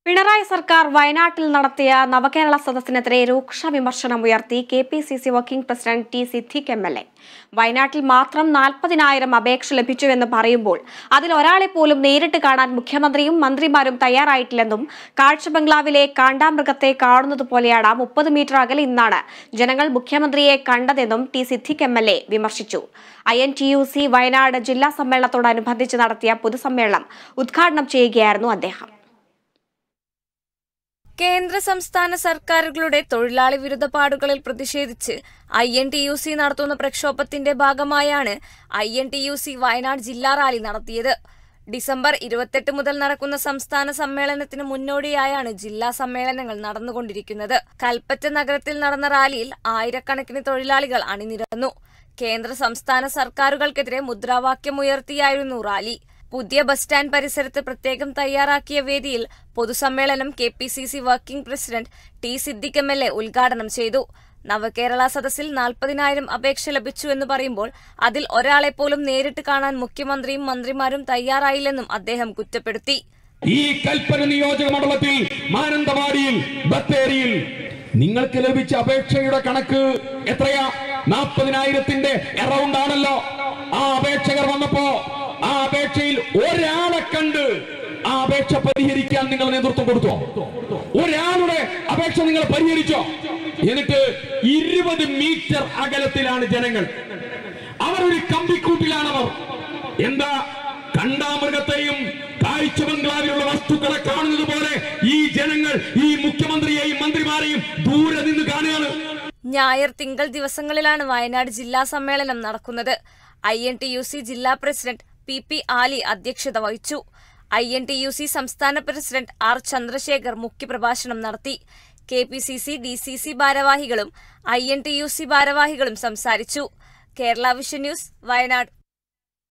പിണറായി സർക്കാർ വയനാട്ടിൽ നടത്തിയ നവകേരള സദസ്സിനെതിരെ രൂക്ഷ വിമർശനം ഉയർത്തി K P C C working president T Siddique M L A വയനാട്ടിൽ മാത്രം നാൽപ്പതിനായിരം അപേക്ഷ ലഭിച്ചുവെന്ന് പറയുമ്പോൾ അതിൽ ഒരാളെ പോലും നേരിട്ട് കാണാൻ മുഖ്യമന്ത്രിയും മന്ത്രിമാരും തയ്യാറായിട്ടില്ലെന്നും കാഴ്ച ബംഗ്ലാവിലെ കാണ്ടാമൃഗത്തെ കാണുന്നത് പോലെയാണ് മുപ്പത് മീറ്റർ അകലെ ഇന്നാണ് ജനങ്ങൾ മുഖ്യമന്ത്രിയെ കണ്ടതെന്നും T Siddique M L A വിമർശിച്ചു I N T U C Wayanad ജില്ലാ സമ്മേളനത്തോടനുബന്ധിച്ച് നടത്തിയ പൊതുസമ്മേളനം ഉദ്ഘാടനം ചെയ്യുകയായിരുന്നു അദ്ദേഹം കേന്ദ്ര സംസ്ഥാന സർക്കാരുകളുടെ തൊഴിലാളി വിരുദ്ധ പാടുകളിൽ പ്രതിഷേധിച്ച് I N T U C നടത്തുന്ന പ്രക്ഷോഭത്തിന്റെ ഭാഗമായാണ് I N T U C Wayanad ജില്ലാ റാലി നടത്തിയത് ഡിസംബർ ഇരുപത്തെട്ട് മുതൽ നടക്കുന്ന സംസ്ഥാന സമ്മേളനത്തിന് മുന്നോടിയായാണ് ജില്ലാ സമ്മേളനങ്ങൾ നടന്നുകൊണ്ടിരിക്കുന്നത് കൽപ്പറ്റ നഗരത്തിൽ നടന്ന റാലിയിൽ ആയിരക്കണക്കിന് തൊഴിലാളികൾ അണിനിരന്നു കേന്ദ്ര സംസ്ഥാന സർക്കാരുകൾക്കെതിരെ മുദ്രാവാക്യമുയർത്തിയായിരുന്നു റാലി പുതിയ ബസ് സ്റ്റാൻഡ് പരിസരത്ത് പ്രത്യേകം തയ്യാറാക്കിയ വേദിയിൽ പൊതുസമ്മേളനം K P C C working president T Siddique M L A ഉദ്ഘാടനം ചെയ്തു നവകേരള സദസ്സിൽ നാൽപ്പതിനായിരം അപേക്ഷ ലഭിച്ചു എന്ന് പറയുമ്പോൾ അതിൽ ഒരാളെ പോലും നേരിട്ട് കാണാൻ മുഖ്യമന്ത്രിയും മന്ത്രിമാരും തയ്യാറായില്ലെന്നും അദ്ദേഹം കുറ്റപ്പെടുത്തി ഈ കൽപ്പന നിയോജക മണ്ഡലത്തിൽ മാനന്തവാടിയിൽ ബത്തേരിയിൽ നിങ്ങൾക്ക് ലഭിച്ച അപേക്ഷയുടെ കണക്ക് എത്രയാ നാൽപ്പതിനായിരത്തിന്റെ എറൗണ്ട് ആണല്ലോ ആ അപേക്ഷകർ വന്നപ്പോ ആ അപേക്ഷയിൽ ഒരാളെ കണ്ട് ആ അപേക്ഷ പരിഹരിക്കാൻ നിങ്ങൾ നേതൃത്വം കൊടുത്തോ ഒരാളുടെ അപേക്ഷ നിങ്ങൾ പരിഹരിച്ചോ എന്നിട്ട് ഇരുപത് മീറ്റർ അകലത്തിലാണ് ജനങ്ങൾ അവർ ഒരു കമ്പിക്കൂട്ടിലാണവർ എന്താ കണ്ടാമൃഗത്തെയും കാഴ്ച ബംഗ്ലാവിലുള്ള വസ്തുക്കളെ കാണുന്നത് പോലെ ഈ ജനങ്ങൾ ഈ മുഖ്യമന്ത്രിയെയും മന്ത്രിമാരെയും ദൂരെ നിന്ന് കാണുകയാണ് ഞായർ തിങ്കൾ ദിവസങ്ങളിലാണ് വയനാട് ജില്ലാ സമ്മേളനം നടക്കുന്നത് I N T U C ജില്ലാ പ്രസിഡന്റ് പി പി ആലി അധ്യക്ഷത വഹിച്ചു I N T U C സംസ്ഥാന പ്രസിഡന്റ് ആർ ചന്ദ്രശേഖർ മുഖ്യപ്രഭാഷണം നടത്തി K P C C D C C ഭാരവാഹികളും I N T U C ഭാരവാഹികളും സംസാരിച്ചു കേരള വിഷൻ ന്യൂസ് വയനാട്